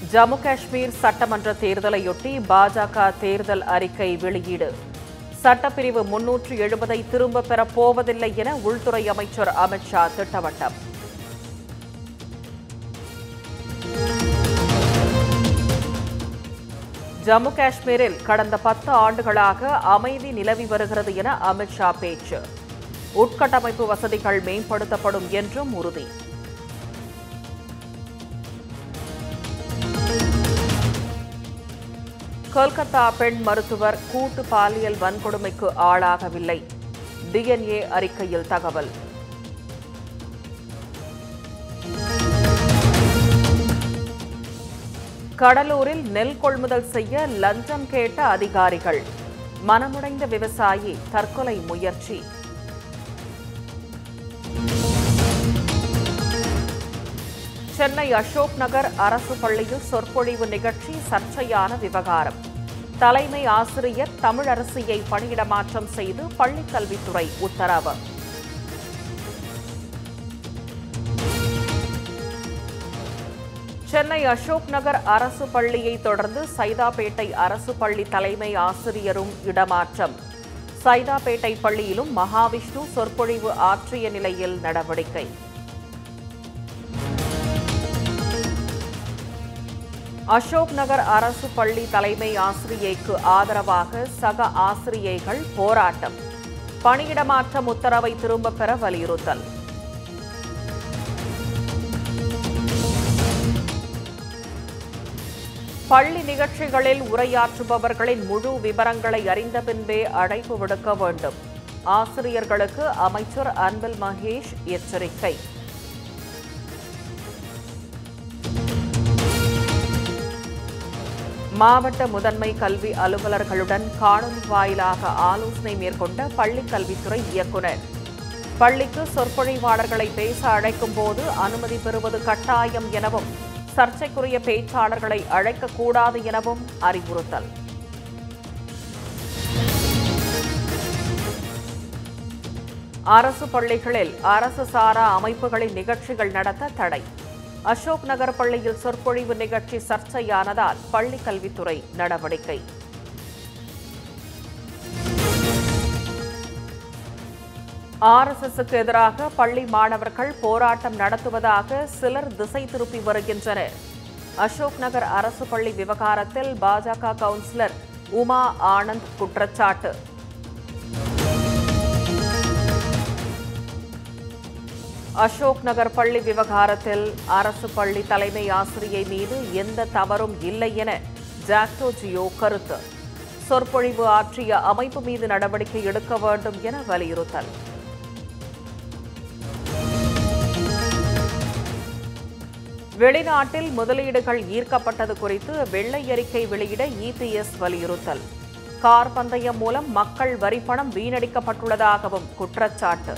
ஜம்மு காஷ்மீர் சட்டமன்ற தேர்தலையொட்டி பாஜக தேர்தல் அறிக்கை வெளியீடு சட்டப்பிரிவு முன்னூற்று எழுபதை திரும்பப் பெறப் போவதில்லை என உள்துறை அமைச்சர் அமித்ஷா திட்டவட்டம் ஜம்மு காஷ்மீரில் கடந்த பத்து ஆண்டுகளாக அமைதி நிலவி வருகிறது என அமித்ஷா பேச்சு உட்கட்டமைப்பு வசதிகள் மேம்படுத்தப்படும் என்றும் உறுதி கொல்கத்தா பெண் மருத்துவர் கூட்டு பாலியல் வன்கொடுமைக்கு ஆளாகவில்லை டிஎன்ஏ அறிக்கையில் தகவல் கடலூரில் நெல் கொள்முதல் செய்ய லஞ்சம் கேட்ட அதிகாரிகள் மனமுடைந்த விவசாயி தற்கொலை முயற்சி சென்னை அசோக் நகர் அரசு பள்ளியில் சொற்பொழிவு நிகழ்ச்சி சர்ச்சையான விவகாரம் தலைமை ஆசிரியர் தமிழரசியை பணியிடமாற்றம் செய்து பள்ளிக் கல்வித்துறை உத்தரவு சென்னை அசோக் நகர் அரசு பள்ளியை தொடர்ந்து சைதாப்பேட்டை அரசு பள்ளி தலைமை ஆசிரியரும் இடமாற்றம் சைதாப்பேட்டை பள்ளியிலும் மகாவிஷ்ணு சொற்பொழிவு ஆற்றிய நிலையில் நடவடிக்கை அசோக் நகர் அரசு பள்ளி தலைமை ஆசிரியைக்கு ஆதரவாக சக ஆசிரியைகள் போராட்டம் பணியிடமாற்றம் உத்தரவை திரும்பப் பெற வலியுறுத்தல் பள்ளி நிகழ்ச்சிகளில் உரையாற்றுபவர்களின் முழு விவரங்களை அறிந்த பின்பே அழைப்பு விடுக்க வேண்டும் ஆசிரியர்களுக்கு அமைச்சர் அன்பில் மகேஷ் எச்சரிக்கை மாவட்ட முதன்மை கல்வி அலுவலர்களுடன் காணொலி வாயிலாக ஆலோசனை மேற்கொண்ட பள்ளிக் கல்வித்துறை இயக்குநர் பள்ளிக்கு சொற்பொழிவாளர்களை பேச அழைக்கும் போது அனுமதி பெறுவது கட்டாயம் எனவும் சர்ச்சைக்குரிய பேச்சாளர்களை அழைக்கக்கூடாது எனவும் அறிவுறுத்தல் அரசு பள்ளிகளில் அரசு சாரா அமைப்புகளின் நிகழ்ச்சிகள் நடத்த தடை அசோக் நகர் பள்ளியில் சொற்பொழிவு நிகழ்ச்சி சர்ச்சையானதால் பள்ளி கல்வித்துறை நடவடிக்கை ஆர்எஸ்எஸ்க்கு எதிராக பள்ளி மாணவர்கள் போராட்டம் நடத்துவதாக சிலர் திசை திருப்பி வருகின்றனர் அசோக் நகர் அரசு பள்ளி விவகாரத்தில் பாஜக கவுன்சிலர் உமா ஆனந்த் குற்றச்சாட்டு அசோக் நகர் பள்ளி விவகாரத்தில் அரசு பள்ளி தலைமை ஆசிரியை மீது எந்த தவறும் இல்லை என ஜாக்டோ ஜியோ கருத்து சொற்பொழிவு ஆற்றிய அமைப்பு மீது நடவடிக்கை எடுக்க வேண்டும் என வலியுறுத்தல் வெளிநாட்டில் முதலீடுகள் ஈர்க்கப்பட்டது குறித்து வெள்ளை அறிக்கை வெளியிட இபிஎஸ் வலியுறுத்தல் கார் பந்தயம் மூலம் மக்கள் வரிப்பணம் வீணடிக்கப்பட்டுள்ளதாகவும் குற்றச்சாட்டு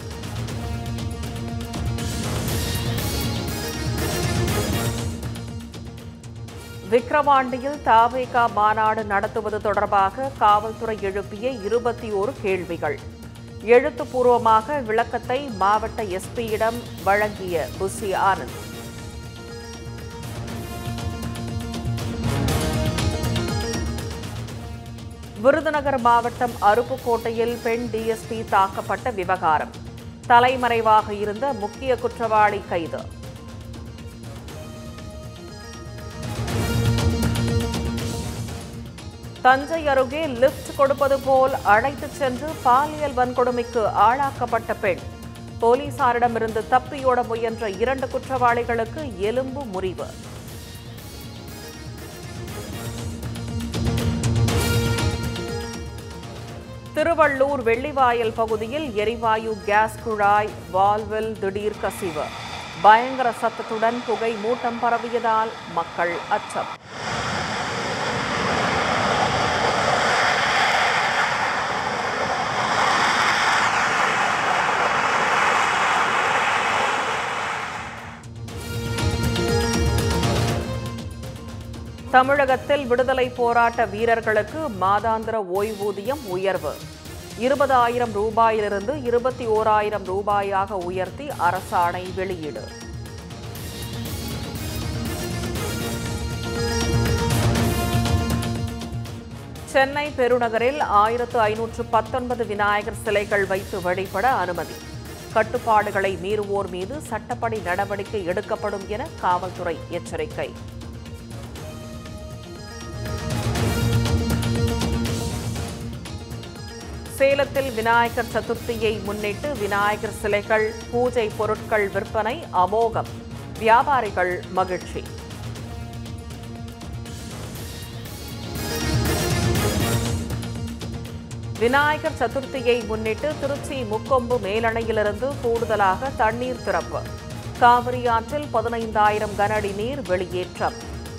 விக்கிரவாண்டியில் தாவேகா மாநாடு நடத்துவது தொடர்பாக காவல்துறை எழுப்பிய இருபத்தி ஓரு கேள்விகள் எழுத்துப்பூர்வமாக விளக்கத்தை மாவட்ட எஸ்பியிடம் வழங்கிய புசி ஆனந்த் விருதுநகர் மாவட்டம் அருப்புக்கோட்டையில் பெண் டிஎஸ்பி தாக்கப்பட்ட விவகாரம் தலைமறைவாக இருந்த முக்கிய குற்றவாளி கைது தஞ்சை அருகே லிப்ட் கொடுப்பது போல் அழைத்துச் சென்று பாலியல் வன்கொடுமைக்கு ஆளாக்கப்பட்ட பெண் போலீசாரிடமிருந்து தப்பியோட முயன்ற இரண்டு குற்றவாளிகளுக்கு எலும்பு முறிவு திருவள்ளூர் வெள்ளிவாயல் பகுதியில் எரிவாயு கேஸ் குழாய் வால்வில் திடீர் கசிவு பயங்கர சத்தத்துடன் புகை மூட்டம் பரவியதால் மக்கள் அச்சம் தமிழகத்தில் விடுதலை போராட்ட வீரர்களுக்கு மாதாந்திர ஓய்வூதியம் உயர்வு இருபதாயிரம் ரூபாயிலிருந்து இருபத்தி ஓராயிரம் ரூபாயாக உயர்த்தி அரசாணை வெளியீடு சென்னை பெருநகரில் ஆயிரத்து ஐநூற்று பத்தொன்பது விநாயகர் சிலைகள் வைத்து வழிபட அனுமதி கட்டுப்பாடுகளை மீறுவோர் மீது சட்டப்படி நடவடிக்கை எடுக்கப்படும் என காவல்துறை எச்சரிக்கை சேலத்தில் விநாயகர் சதுர்த்தியை முன்னிட்டு விநாயகர் சிலைகள் பூஜை பொருட்கள் விற்பனை அமோகம் வியாபாரிகள் மகிழ்ச்சி விநாயகர் சதுர்த்தியை முன்னிட்டு திருச்சி முக்கொம்பு மேலணையிலிருந்து கூடுதலாக தண்ணீர் திறப்பு காவிரி ஆற்றில் பதினைந்தாயிரம் கனஅடி நீர் வெளியேற்றம்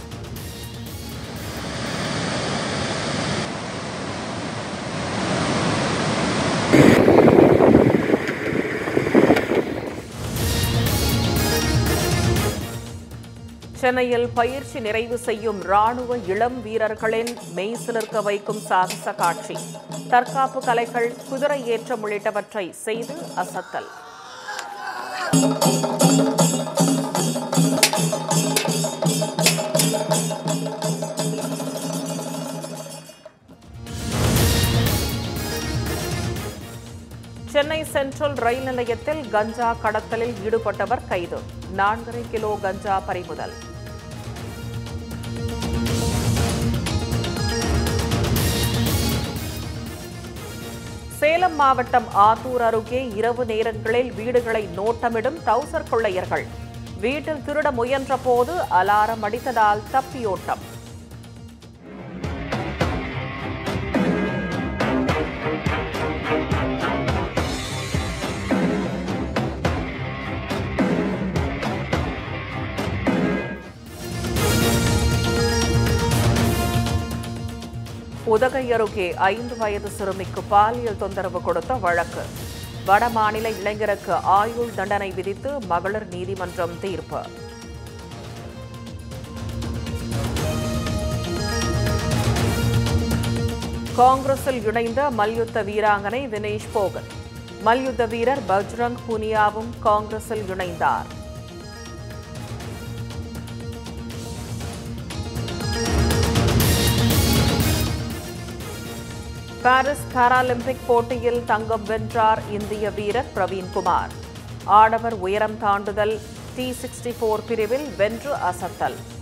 சென்னையில் பயிற்சி நிறைவு செய்யும் ராணுவ இளம் வீரர்களின் மெய்சிலிர்க்க வைக்கும் சாகச காட்சி தற்காப்பு கலைகள் குதிரை ஏற்றம் உள்ளிட்டவற்றை செய்து அசத்தல் சென்னை சென்ட்ரல் ரயில் நிலையத்தில் கஞ்சா கடத்தலில் ஈடுபட்டவர் கைது நான்கரை கிலோ கஞ்சா பறிமுதல் சேலம் மாவட்டம் ஆத்தூர் அருகே இரவு நேரங்களில் வீடுகளை நோட்டமிடும் டவுசர் கொள்ளையர்கள் வீட்டில் திருட முயன்ற போது அலாரம் அடித்ததால் தப்பியோட்டம் உதகை அருகே ஐந்து வயது சிறுமிக்கு பாலியல் தொந்தரவு கொடுத்த வழக்கு வட மாநில இளைஞருக்கு ஆயுள் தண்டனை விதித்து மகளிர் நீதிமன்றம் தீர்ப்பு காங்கிரஸில் இணைந்த மல்யுத்த வீராங்கனை வினேஷ் போகத் மல்யுத்த வீரர் பஜ்ரங் புனியாவும் காங்கிரஸில் இணைந்தார் பாரிஸ் பாராலிம்பிக் போட்டியில் தங்கம் வென்றார் இந்திய வீரர் பிரவீன்குமார் ஆடவர் உயரம் தாண்டுதல் டி சிக்ஸ்டி போர் பிரிவில் வென்று அசத்தல்